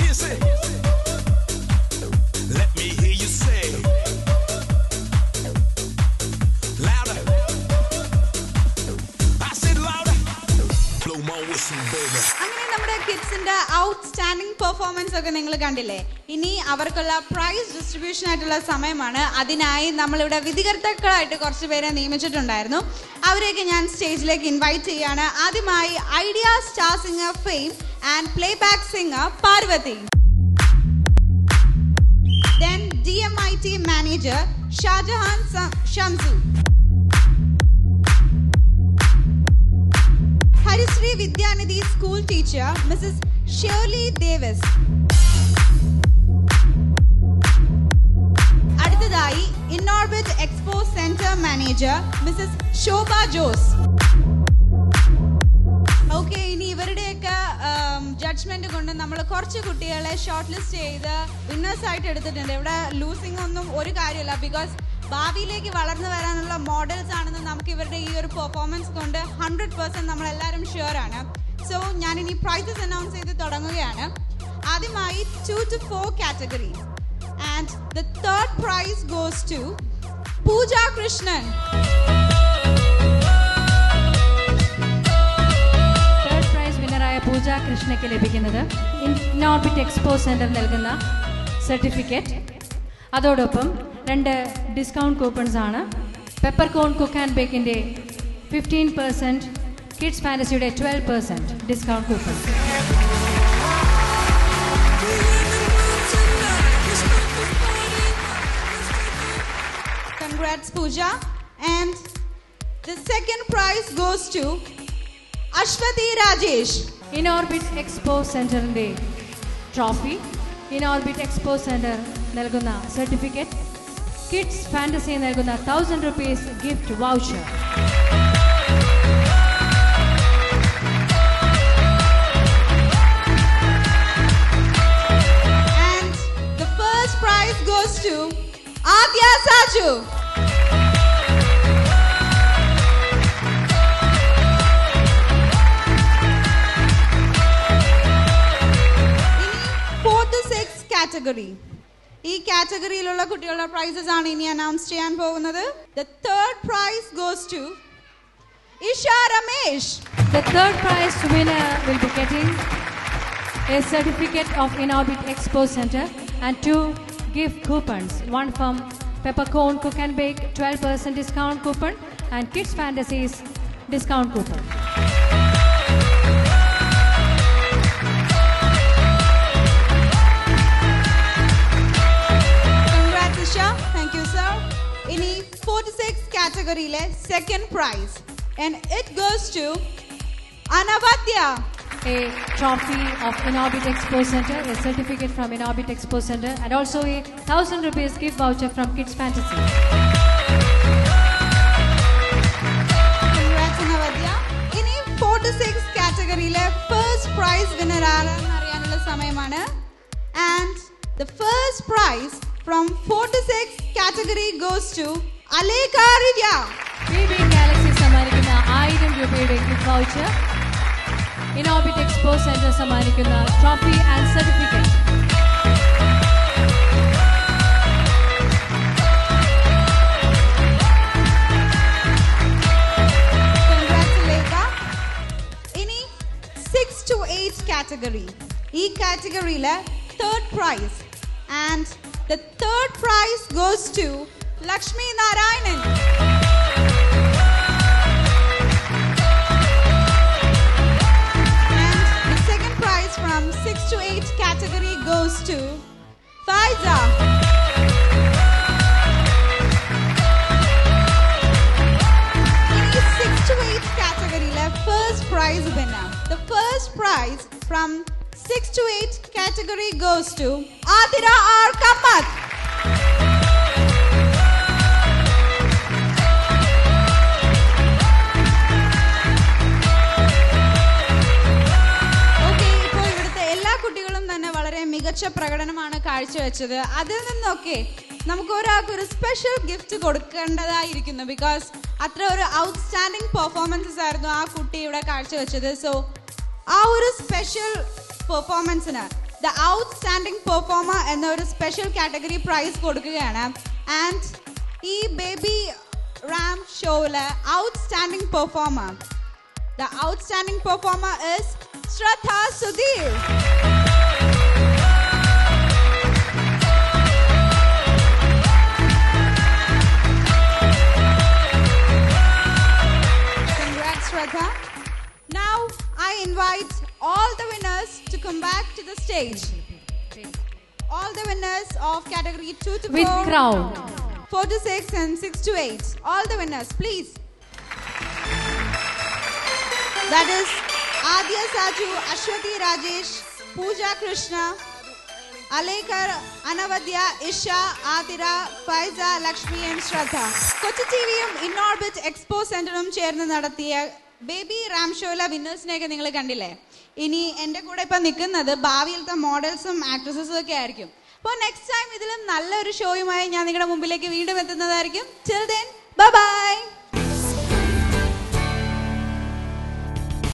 you say? Let me hear you say. Louder. I said louder. Blow my whistle, baby. അങ്ങനെ നമ്മുടെ കിഡ്സിന്റെ outstanding performance ഒക്കെ നിങ്ങൾ കണ്ടില്ലേ ഇനി അവർക്കുള്ള പ്രൈസ് ഡിസ്ട്രിബ്യൂഷൻ ആയിട്ടുള്ള സമയമാണ് അതിനായി നമ്മളിവിടെ വിധികർത്താക്കളായിട്ട് കുറച്ച് പേരെ നിയമിച്ചിട്ടുണ്ടായിരുന്നു അവരെയൊക്കെ ഞാൻ സ്റ്റേജിലേക്ക് ഇൻവൈറ്റ് ചെയ്യാണ് ആദ്യമായി Idea star singer fame and playback singer Parvathi then D M I T manager Shajahan സ- Shamsu Harisree Vidyanidhi school teacher Mrs Shirley Davis അടുത്തതായി Inorbit expo centre manager Mrs Shobha Jose okay ഇനി ഇവരുടെയൊക്കെ ജഡ്ജ്മെന്റ് കൊണ്ട് നമ്മൾ കുറച്ച് കുട്ടികളെ ഷോർട്ട് ലിസ്റ്റ് ചെയ്ത് വിന്നേഴ്സ് ആയിട്ട് എടുത്തിട്ടുണ്ട് ഇവിടെ ലൂസിംഗ് ഒന്നും ഒരു കാര്യമില്ല ബിക്കോസ് ഭാവിയിലേക്ക് വളർന്നു വരാനുള്ള മോഡൽസ് ആണെന്ന് നമുക്ക് ഇവരുടെ ഈ ഒരു പെർഫോമൻസ് കൊണ്ട് ഹൺഡ്രഡ് പെർസെന്റ് നമ്മൾ എല്ലാവരും ഷുവർ ആണ് സോ ഞാൻ ഇനി പ്രൈസസ് അനൗൺസ് ചെയ്ത് തുടങ്ങുകയാണ് ആദ്യമായി two to four category and the third prize goes to Pooja Krishnan third prize വിന്നറായ പൂജ കൃഷ്ണയ്ക്ക് ലഭിക്കുന്നത് ഇന്നോർബിറ്റ് എക്സ്പോ സെൻറ്റർ നൽകുന്ന സർട്ടിഫിക്കറ്റ് അതോടൊപ്പം രണ്ട് ഡിസ്കൗണ്ട് കൂപ്പൺസ് ആണ് പെപ്പർ കോൺ കുക്ക് ആൻഡ് ബേക്കിൻ്റെ ഫിഫ്റ്റീൻ പെർസെൻറ്റ് കിഡ്സ് ഫാൻറ്റസിയുടെ twelve percent discount coupon Congrats, Pooja. And the second prize goes to Ashwati Rajesh. Inorbit expo സെൻറ്ററിൻ്റെ ട്രോഫി ഇനോർബിറ്റ് എക്സ്പോ സെൻറ്റർ നൽകുന്ന certificate Kids Fantasy നൽകുന്ന thousand rupees gift voucher And the first prize goes to Adya Saju. Four to six category ഈ കാറ്റഗറിയിലുള്ള കുട്ടികളുടെ prizes ആണ് ഇനി announce ചെയ്യാൻ പോകുന്നത് the third prize goes to Isha Ramesh The third prize winner will be getting a certificate of Inorbit Expo Center and two gift coupons. One from Peppercorn Cook and Bake 12% discount coupon and Kids Fantasies discount coupon. Congrats, Isha. Thank you, sir. ഇനി four to six കാറ്റഗറിയിലെ second prize and it goes to Anavadya A trophy of Inorbit Expo Center, a certificate from Inorbit Expo Center, and also a thousand rupees gift voucher from Kids Fantasy. Congrats, Anavadya ഇനി four to six കാറ്റഗറിയിലെ first prize winner ആരാണെന്ന് അറിയാനുള്ള സമയമാണ് and the first prize from four to six category goes to അലേഖാരിയ BB Galaxy സമ്മാനിക്കുന്ന ആയിരം രൂപയുടെ gift voucher Inorbit expo centre സമ്മാനിക്കുന്ന trophy and certificate Congrats, Alega. ഇനി സിക്സ് ടു എയ്റ്റ് കാറ്റഗറി ഈ കാറ്റഗറിയിലെ third prize and the third prize goes to Lakshmi Narayanan And the second prize from six to eight category goes to Faiza. ഇനി six to eight കാറ്റഗറിയിലെ first prize winner. The first prize from six to eight category goes to Adira R. Kamat. Okay, ഇപ്പോൾ ഇവിടുത്തെ എല്ലാ കുട്ടികളും തന്നെ വളരെ മികച്ച പ്രകടനമാണ് കാഴ്ചവെച്ചത് അതിൽ നിന്നൊക്കെ നമുക്ക് ഒരാൾക്ക് ഒരു സ്പെഷ്യൽ ഗിഫ്റ്റ് കൊടുക്കേണ്ടതായിരിക്കുന്നു ബിക്കോസ് അത്ര ഒരു ഔട്ട്സ്റ്റാൻഡിങ് പെർഫോമൻസസ് ആയിരുന്നു ആ കുട്ടി ഇവിടെ കാഴ്ചവെച്ചത് സോ ആ ഒരു സ്പെഷ്യൽ പെർഫോമൻസിന് ദ ഔട്ട്സ്റ്റാൻഡിംഗ് പെർഫോമർ എന്ന ഒരു സ്പെഷ്യൽ കാറ്റഗറി പ്രൈസ് കൊടുക്കുകയാണ് ആൻഡ് ഈ ബേബി റാം ഷോയില് outstanding performer the outstanding performer is Shraddha Sudheer Congrats, Shraddha. Now I invite all the winners to come back to the stage. All the winners of category 2 to 4, With crown. 4 to 6, and 6 to 8. All the winners, please. That is Adya Saju, Ashwati Rajesh, Pooja Krishna, Alekar, Anavadya, Isha, Adira, Faiza, Lakshmi and Shraddha. Kochi T വിയും Inorbit expo സെന്ററും ചേർന്ന് നടത്തിയ baby Ram ഷോയിലെ വിന്നേഴ്സിനെയൊക്കെ നിങ്ങൾ കണ്ടില്ലേ ഇനി എൻ്റെ കൂടെ ഇപ്പം നിൽക്കുന്നത് ഭാവിയിലത്തെ മോഡൽസും ആക്ട്രസസും ഒക്കെ ആയിരിക്കും അപ്പോൾ നെക്സ്റ്റ് ടൈം ഇതിലും നല്ലൊരു ഷോയുമായി ഞാൻ നിങ്ങളുടെ മുമ്പിലേക്ക് വീണ്ടും എത്തുന്നതായിരിക്കും ചിൽ ദെൻ ബൈ